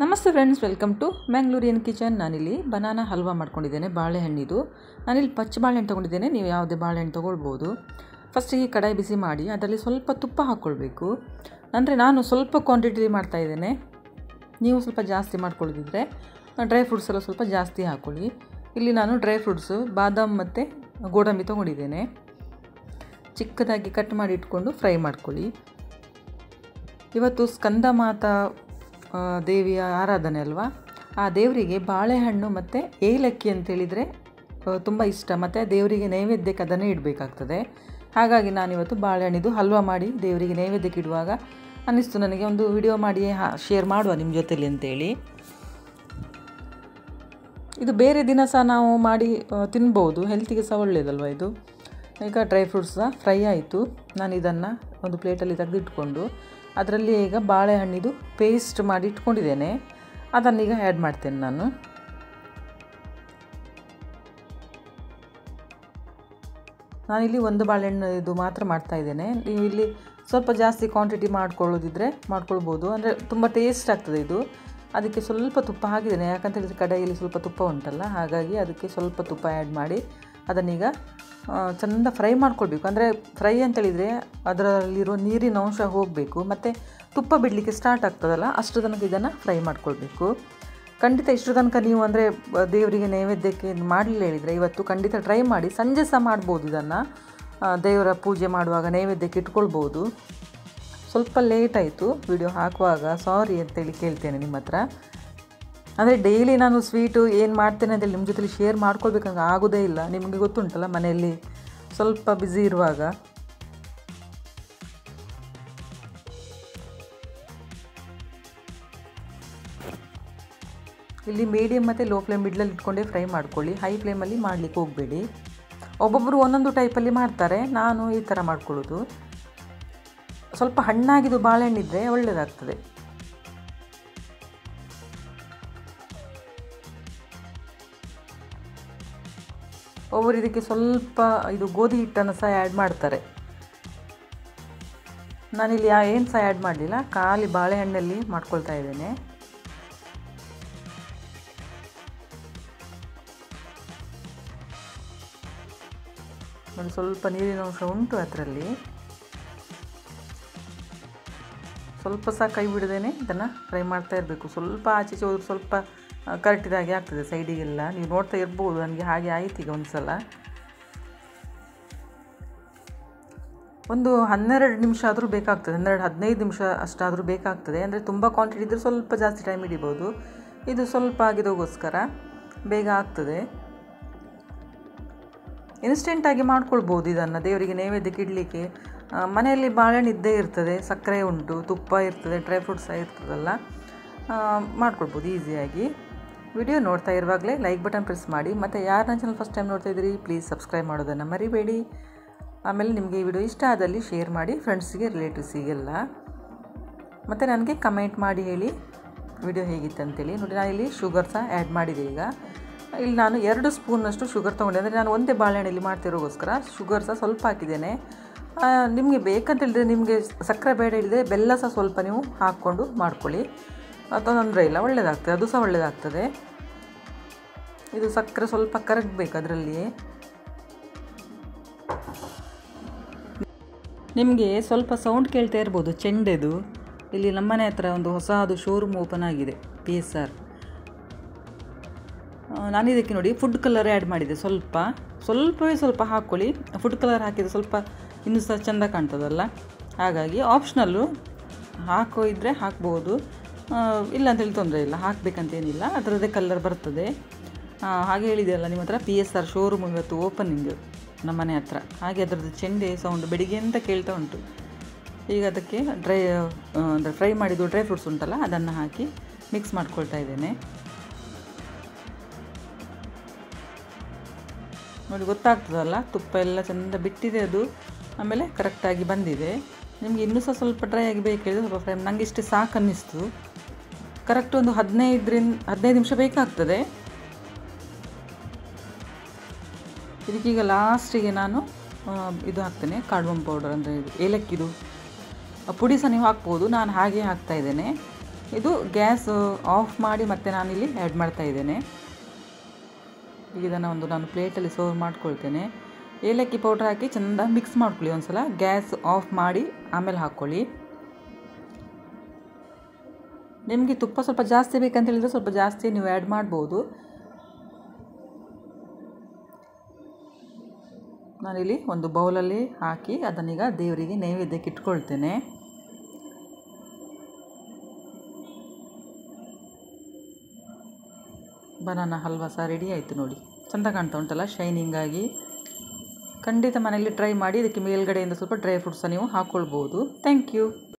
ನಮಸ್ತೆ friends welcome to Mangalorean kitchen ನಾನಿಲ್ಲಿ banana halwa ಮಾಡ್ಕೊಂಡಿದ್ದೇನೆ ಬಾಳೆಹಣ್ಣಿದು ನಾನಿಲ್ಲಿ ಪಚ್ಚ ಬಾಳೆಹಣ್ಣು ತೊಗೊಂಡಿದ್ದೇನೆ ನೀವು ಯಾವುದೇ ಬಾಳೆಹಣ್ಣು ತೊಗೊಳ್ಬೋದು ಫಸ್ಟಿಗೆ ಕಡಾಯಿ ಬಿಸಿ ಮಾಡಿ ಅದರಲ್ಲಿ ಸ್ವಲ್ಪ ತುಪ್ಪ ಹಾಕ್ಕೊಳ್ಬೇಕು ಅಂದರೆ ನಾನು ಸ್ವಲ್ಪ ಕ್ವಾಂಟಿಟಿ ಮಾಡ್ತಾಯಿದ್ದೇನೆ ನೀವು ಸ್ವಲ್ಪ ಜಾಸ್ತಿ ಮಾಡ್ಕೊಳ್ಳೋದಿದ್ರೆ ಡ್ರೈ ಫ್ರೂಟ್ಸ್ ಎಲ್ಲ ಸ್ವಲ್ಪ ಜಾಸ್ತಿ ಹಾಕ್ಕೊಳ್ಳಿ ಇಲ್ಲಿ ನಾನು ಡ್ರೈ ಫ್ರೂಟ್ಸು ಬಾದಾಮ್ ಮತ್ತು ಗೋಡಂಬಿ ತೊಗೊಂಡಿದ್ದೇನೆ ಚಿಕ್ಕದಾಗಿ ಕಟ್ ಮಾಡಿ ಇಟ್ಕೊಂಡು ಫ್ರೈ ಮಾಡ್ಕೊಳ್ಳಿ ಇವತ್ತು ಸ್ಕಂದ ಮಾತಾ ಆ, ದೇವಿಯ ಆರಾಧನೆ ಅಲ್ವಾ ಆ ದೇವರಿಗೆ ಬಾಳೆಹಣ್ಣು ಮತ್ತು ಏಲಕ್ಕಿ ಅಂತೇಳಿದರೆ ತುಂಬ ಇಷ್ಟ ಮತ್ತು ದೇವರಿಗೆ ನೈವೇದ್ಯಕ್ಕೆ ಅದನ್ನೇ ಇಡಬೇಕಾಗ್ತದೆ ಹಾಗಾಗಿ ನಾನಿವತ್ತು ಬಾಳೆಹಣ್ಣಿದು ಹಲ್ವಾ ಮಾಡಿ ದೇವರಿಗೆ ನೈವೇದ್ಯಕ್ಕೆ ಇಡುವಾಗ ಅನ್ನಿಸ್ತು ನನಗೆ ಒಂದು ವಿಡಿಯೋ ಮಾಡಿ ಶೇರ್ ಮಾಡುವ ನಿಮ್ಮ ಜೊತೆಲಿ ಅಂತೇಳಿ ಇದು ಬೇರೆ ದಿನ ಸಹ ನಾವು ಮಾಡಿ ಆ, ತಿನ್ಬೋದು ಹೆಲ್ತಿಗೆ ಸಹ ಒಳ್ಳೆಯದಲ್ವ ಇದು ಈಗ ಡ್ರೈ ಫ್ರೂಟ್ಸ್ ಸಹ ಫ್ರೈ ಆಯಿತು ನಾನು ಇದನ್ನು ಒಂದು ಪ್ಲೇಟಲ್ಲಿ ತೆಗೆದಿಟ್ಕೊಂಡು ಅದರಲ್ಲಿ ಈಗ ಬಾಳೆಹಣ್ಣಿದು ಪೇಸ್ಟ್ ಮಾಡಿ ಇಟ್ಕೊಂಡಿದ್ದೇನೆ ಅದನ್ನೀಗ ಆ್ಯಡ್ ಮಾಡ್ತೇನೆ ನಾನು ನಾನಿಲ್ಲಿ ಒಂದು ಬಾಳೆಹಣ್ಣು ಇದು ಮಾತ್ರ ಮಾಡ್ತಾ ಇದ್ದೇನೆ ನೀವು ಇಲ್ಲಿ ಸ್ವಲ್ಪ ಜಾಸ್ತಿ ಕ್ವಾಂಟಿಟಿ ಮಾಡ್ಕೊಳ್ಳೋದಿದ್ರೆ ಮಾಡ್ಕೊಳ್ಬೋದು ಅಂದರೆ ತುಂಬ ಟೇಸ್ಟ್ ಆಗ್ತದೆ ಇದು ಅದಕ್ಕೆ ಸ್ವಲ್ಪ ತುಪ್ಪ ಹಾಕಿದ್ದೇನೆ ಯಾಕಂತ ಹೇಳಿದರೆ ಕಡಾಯಿಯಲ್ಲಿ ಸ್ವಲ್ಪ ತುಪ್ಪ ಉಂಟಲ್ಲ ಹಾಗಾಗಿ ಅದಕ್ಕೆ ಸ್ವಲ್ಪ ತುಪ್ಪ ಆ್ಯಡ್ ಮಾಡಿ ಅದನ್ನೀಗ ಆ, ಚೆಂದ ಫ್ರೈ ಮಾಡ್ಕೊಳ್ಬೇಕು ಅಂದರೆ ಫ್ರೈ ಅಂತೇಳಿದರೆ ಅದರಲ್ಲಿರೋ ನೀರಿನ ಅಂಶ ಹೋಗಬೇಕು ಮತ್ತು ತುಪ್ಪ ಬಿಡಲಿಕ್ಕೆ ಸ್ಟಾರ್ಟ್ ಆಗ್ತದಲ್ಲ ಅಷ್ಟು ತನಕ ಇದನ್ನು ಫ್ರೈ ಮಾಡ್ಕೊಳ್ಬೇಕು ಖಂಡಿತ ಇಷ್ಟು ತನಕ ನೀವು ಅಂದರೆ ದೇವರಿಗೆ ನೈವೇದ್ಯಕ್ಕೆ ಮಾಡಲಿಲ್ಲ ಹೇಳಿದರೆ ಇವತ್ತು ಖಂಡಿತ ಟ್ರೈ ಮಾಡಿ ಸಂಜೆ ಸಹ ಮಾಡ್ಬೋದು ಇದನ್ನು ದೇವರ ಪೂಜೆ ಮಾಡುವಾಗ ನೈವೇದ್ಯಕ್ಕೆ ಇಟ್ಕೊಳ್ಬೋದು ಸ್ವಲ್ಪ ಲೇಟ್ ಆಯಿತು ವಿಡಿಯೋ ಹಾಕುವಾಗ ಸಾರಿ ಅಂತೇಳಿ ಕೇಳ್ತೇನೆ ನಿಮ್ಮ ಹತ್ರ ಅಂದರೆ ಡೈಲಿ ನಾನು ಸ್ವೀಟು ಏನು ಮಾಡ್ತೇನೆ ಅಂತೇಳಿ ನಿಮ್ಮ ಜೊತೆಲಿ ಶೇರ್ ಮಾಡ್ಕೊಳ್ಬೇಕಂಗೆ ಆಗೋದೇ ಇಲ್ಲ ನಿಮಗೆ ಗೊತ್ತುಂಟಲ್ಲ ಮನೆಯಲ್ಲಿ ಸ್ವಲ್ಪ ಬ್ಯುಸಿ ಇರುವಾಗ ಇಲ್ಲಿ ಮೀಡಿಯಮ್ ಮತ್ತು ಲೋ ಫ್ಲೇಮ್ ಮಿಡ್ಲಲ್ಲಿ ಇಟ್ಕೊಂಡೇ ಫ್ರೈ ಮಾಡ್ಕೊಳ್ಳಿ ಹೈ ಫ್ಲೇಮಲ್ಲಿ ಮಾಡಲಿಕ್ಕೆ ಹೋಗಬೇಡಿ ಒಬ್ಬೊಬ್ಬರು ಒಂದೊಂದು ಟೈಪಲ್ಲಿ ಮಾಡ್ತಾರೆ ನಾನು ಈ ಥರ ಮಾಡ್ಕೊಳ್ಳೋದು ಸ್ವಲ್ಪ ಹಣ್ಣಾಗಿದ್ದು ಬಾಳೆಹಣ್ಣಿದ್ರೆ ಒಳ್ಳೆಯದಾಗ್ತದೆ ಒಬ್ಬರು ಇದಕ್ಕೆ ಸ್ವಲ್ಪ ಇದು ಗೋಧಿ ಹಿಟ್ಟನ್ನು ಸಹ ಆ್ಯಡ್ ಮಾಡ್ತಾರೆ ನಾನಿಲ್ಲಿ ಏನು ಸಹ ಆ್ಯಡ್ ಮಾಡಲಿಲ್ಲ ಖಾಲಿ ಬಾಳೆಹಣ್ಣಲ್ಲಿ ಮಾಡ್ಕೊಳ್ತಾ ಇದ್ದೇನೆ ನೋಡಿ ಸ್ವಲ್ಪ ನೀರಿನ ಅಂಶ ಉಂಟು ಅದರಲ್ಲಿ ಸ್ವಲ್ಪ ಸಹ ಕೈ ಬಿಡದೇನೆ ಇದನ್ನು ಫ್ರೈ ಮಾಡ್ತಾ ಇರಬೇಕು ಸ್ವಲ್ಪ ಆಚೆ ಈಚೆ ಹೋದ್ರೆ ಸ್ವಲ್ಪ ಕರೆಕ್ಟಿದಾಗಿ ಆಗ್ತದೆ ಸೈಡಿಗೆಲ್ಲ ನೀವು ನೋಡ್ತಾ ಇರ್ಬೋದು ನನಗೆ ಹಾಗೆ ಆಯ್ತು ಈಗ ಒಂದು ಸಲ ಒಂದು ಹನ್ನೆರಡು ನಿಮಿಷ ಆದರೂ ಬೇಕಾಗ್ತದೆ ಹನ್ನೆರಡು ಹದಿನೈದು ನಿಮಿಷ ಅಷ್ಟಾದರೂ ಬೇಕಾಗ್ತದೆ ಅಂದರೆ ತುಂಬ ಕ್ವಾಂಟಿಟಿ ಇದ್ದರೆ ಸ್ವಲ್ಪ ಜಾಸ್ತಿ ಟೈಮ್ ಹಿಡಿಬೋದು ಇದು ಸ್ವಲ್ಪ ಆಗಿದೋಗೋಸ್ಕರ ಬೇಗ ಆಗ್ತದೆ ಇನ್ಸ್ಟೆಂಟಾಗಿ ಮಾಡ್ಕೊಳ್ಬೋದು ಇದನ್ನು ದೇವರಿಗೆ ನೈವೇದ್ಯಕ್ಕೆ ಇಡಲಿಕ್ಕೆ ಆ, ಮನೆಯಲ್ಲಿ ಬಾಳೆಹಣ್ಣು ಇದ್ದೇ ಇರ್ತದೆ ಸಕ್ಕರೆ ಉಂಟು ತುಪ್ಪ ಇರ್ತದೆ ಡ್ರೈ ಫ್ರೂಟ್ಸ್ ಸಹ ಇರ್ತದಲ್ಲ ಆ, ಮಾಡ್ಕೊಳ್ಬೋದು ಈಸಿಯಾಗಿ ವಿಡಿಯೋ ನೋಡ್ತಾ ಇರುವಾಗಲೇ ಲೈಕ್ ಬಟನ್ ಪ್ರೆಸ್ ಮಾಡಿ ಮತ್ತು ಯಾರು ನನ್ನ ಚಾನಲ್ ಫಸ್ಟ್ ಟೈಮ್ ನೋಡ್ತಾ ಇದ್ದೀರಿ ಪ್ಲೀಸ್ ಸಬ್ಸ್ಕ್ರೈಬ್ ಮಾಡೋದನ್ನು ಮರಿಬೇಡಿ ಆಮೇಲೆ ನಿಮಗೆ ಈ ವಿಡಿಯೋ ಇಷ್ಟ ಆದಲ್ಲಿ ಶೇರ್ ಮಾಡಿ ಫ್ರೆಂಡ್ಸಿಗೆ ರಿಲೇಟಿವ್ಸಿಗೆಲ್ಲ ಮತ್ತು ನನಗೆ ಕಮೆಂಟ್ ಮಾಡಿ ಹೇಳಿ ವಿಡಿಯೋ ಹೇಗಿತ್ತು ಅಂತೇಳಿ ನೋಡಿ ನಾನು ಇಲ್ಲಿ ಶುಗರ್ ಸಹ ಆ್ಯಡ್ ಮಾಡಿದೆ ಈಗ ಇಲ್ಲಿ ನಾನು ಎರಡು ಸ್ಪೂನಷ್ಟು ಶುಗರ್ ತೊಗೊಂಡೆ ಅಂದರೆ ನಾನು ಒಂದೇ ಬಾಳೆಹಣ್ಣಲ್ಲಿ ಮಾಡ್ತಿರೋಗೋಸ್ಕರ ಶುಗರ್ ಸಹ ಸ್ವಲ್ಪ ಹಾಕಿದ್ದೇನೆ ಆ, ನಿಮಗೆ ಬೇಕಂತ ಹೇಳಿದ್ರೆ ನಿಮಗೆ ಸಕ್ಕರೆ ಬೇಡ ಹೇಳಿದರೆ ಬೆಲ್ಲ ಸಹ ಸ್ವಲ್ಪ ನೀವು ಹಾಕ್ಕೊಂಡು ಮಾಡ್ಕೊಳ್ಳಿ ಅದು ತೊಂದರೆ ಇಲ್ಲ ಒಳ್ಳೆಯದಾಗ್ತದೆ ಅದು ಸಹ ಒಳ್ಳೆಯದಾಗ್ತದೆ ಇದು ಸಕ್ಕರೆ ಸ್ವಲ್ಪ ಕರಗಬೇಕು ಅದರಲ್ಲಿಯೇ ನಿಮಗೆ ಸ್ವಲ್ಪ ಸೌಂಡ್ ಕೇಳ್ತಾ ಇರ್ಬೋದು ಚೆಂಡೆದು ಇಲ್ಲಿ ನಮ್ಮನೆ ಹತ್ರ ಒಂದು ಹೊಸದು ಶೋರೂಮ್ ಓಪನ್ ಆಗಿದೆ ಪಿ ಎಸ್ ಆರ್ ನಾನು ಇದಕ್ಕೆ ನೋಡಿ ಫುಡ್ ಕಲರ್ ಆ್ಯಡ್ ಮಾಡಿದೆ ಸ್ವಲ್ಪ ಸ್ವಲ್ಪವೇ ಸ್ವಲ್ಪ ಹಾಕ್ಕೊಳ್ಳಿ ಫುಡ್ ಕಲರ್ ಹಾಕಿದರೆ ಸ್ವಲ್ಪ ಇನ್ನೂ ಸಹ ಚೆಂದ ಕಾಣ್ತದಲ್ಲ ಹಾಗಾಗಿ ಆಪ್ಷನಲ್ಲು ಹಾಕೋ ಇದ್ದರೆ ಹಾಕ್ಬೋದು ಆ, ಇಲ್ಲ ಅಂತೇಳಿ ತೊಂದರೆ ಇಲ್ಲ ಹಾಕಬೇಕಂತೇನಿಲ್ಲ ಅದರದ್ದೇ ಕಲರ್ ಬರ್ತದೆ ಆ, ಹಾಗೆ ಹೇಳಿದೆಯಲ್ಲ ನಿಮ್ಮ ಹತ್ರ ಪಿ ಎಸ್ ಆರ್ ಶೋರೂಮ್ ಇವತ್ತು ಓಪನಿಂಗ್ ನಮ್ಮನೆ ಹತ್ರ ಹಾಗೆ ಅದರದ್ದು ಚೆಂಡೆ ಸೌಂಡ್ ಬೆಳಿಗ್ಗೆ ಅಂತ ಕೇಳ್ತಾ ಉಂಟು ಈಗ ಅದಕ್ಕೆ ಡ್ರೈ ಅಂದರೆ ಫ್ರೈ ಮಾಡಿದ್ದು ಡ್ರೈ ಫ್ರೂಟ್ಸ್ ಉಂಟಲ್ಲ ಅದನ್ನು ಹಾಕಿ ಮಿಕ್ಸ್ ಮಾಡ್ಕೊಳ್ತಾ ಇದ್ದೇನೆ ನೋಡಿ ಗೊತ್ತಾಗ್ತದಲ್ಲ ತುಪ್ಪ ಎಲ್ಲ ಚೆಂದ ಬಿಟ್ಟಿದೆ ಅದು ಆಮೇಲೆ ಕರೆಕ್ಟಾಗಿ ಬಂದಿದೆ ನಿಮಗೆ ಇನ್ನೂ ಸಹ ಸ್ವಲ್ಪ ಡ್ರೈ ಆಗಿ ಬೇಕು ಹೇಳಿದ್ರೆ ಸ್ವಲ್ಪ ಫ್ರೈ ನನಗೆ ಇಷ್ಟೇ ಸಾಕು ಅನ್ನಿಸ್ತು ಕರೆಕ್ಟ್ ಒಂದು ಹದಿನೈದರಿಂದ ಹದಿನೈದು ನಿಮಿಷ ಬೇಕಾಗ್ತದೆ ಇದಕ್ಕೀಗ ಲಾಸ್ಟಿಗೆ ನಾನು ಆ, ಇದು ಹಾಕ್ತೇನೆ ಕಾರ್ಡ್ಬಮ್ ಪೌಡರ್ ಅಂದರೆ ಇದು ಏಲಕ್ಕಿದು ಆ ಪುಡಿ ಸಹ ನೀವು ಹಾಕ್ಬೋದು ನಾನು ಹಾಗೆ ಹಾಕ್ತಾ ಇದ್ದೇನೆ ಇದು ಗ್ಯಾಸ್ ಆಫ್ ಮಾಡಿ ಮತ್ತೆ ನಾನಿಲ್ಲಿ ಆ್ಯಡ್ ಮಾಡ್ತಾ ಇದ್ದೇನೆ ಈಗ ಇದನ್ನು ಒಂದು ನಾನು ಪ್ಲೇಟಲ್ಲಿ ಸರ್ವ್ ಮಾಡ್ಕೊಳ್ತೇನೆ ಏಲಕ್ಕಿ ಪೌಡ್ರ್ ಹಾಕಿ ಚೆಂದ ಮಿಕ್ಸ್ ಮಾಡ್ಕೊಳ್ಳಿ ಒಂದು ಸಲ ಗ್ಯಾಸ್ ಆಫ್ ಮಾಡಿ ಆಮೇಲೆ ಹಾಕ್ಕೊಳ್ಳಿ ನಿಮಗೆ ತುಪ್ಪ ಸ್ವಲ್ಪ ಜಾಸ್ತಿ ಬೇಕಂತ ಹೇಳಿದರೆ ಸ್ವಲ್ಪ ಜಾಸ್ತಿ ನೀವು ಆ್ಯಡ್ ಮಾಡ್ಬೋದು ನಾನಿಲ್ಲಿ ಒಂದು ಬೌಲಲ್ಲಿ ಹಾಕಿ ಅದನ್ನೀಗ ದೇವರಿಗೆ ನೈವೇದ್ಯಕ್ಕೆ ಇಟ್ಕೊಳ್ತೇನೆ ಬನಾನ ಹಲ್ವಾ ಸಹ ರೆಡಿ ಆಯಿತು ನೋಡಿ ಚೆಂದ ಕಾಣ್ತಾ ಉಂಟಲ್ಲ ಶೈನಿಂಗ್ ಆಗಿ ಖಂಡಿತ ಮನೆಯಲ್ಲಿ ಟ್ರೈ ಮಾಡಿ ಇದಕ್ಕೆ ಮೇಲ್ಗಡೆಯಿಂದ ಸ್ವಲ್ಪ ಡ್ರೈ ಫ್ರೂಟ್ಸ ನೀವು ಹಾಕ್ಕೊಳ್ಬೋದು ಥ್ಯಾಂಕ್ ಯು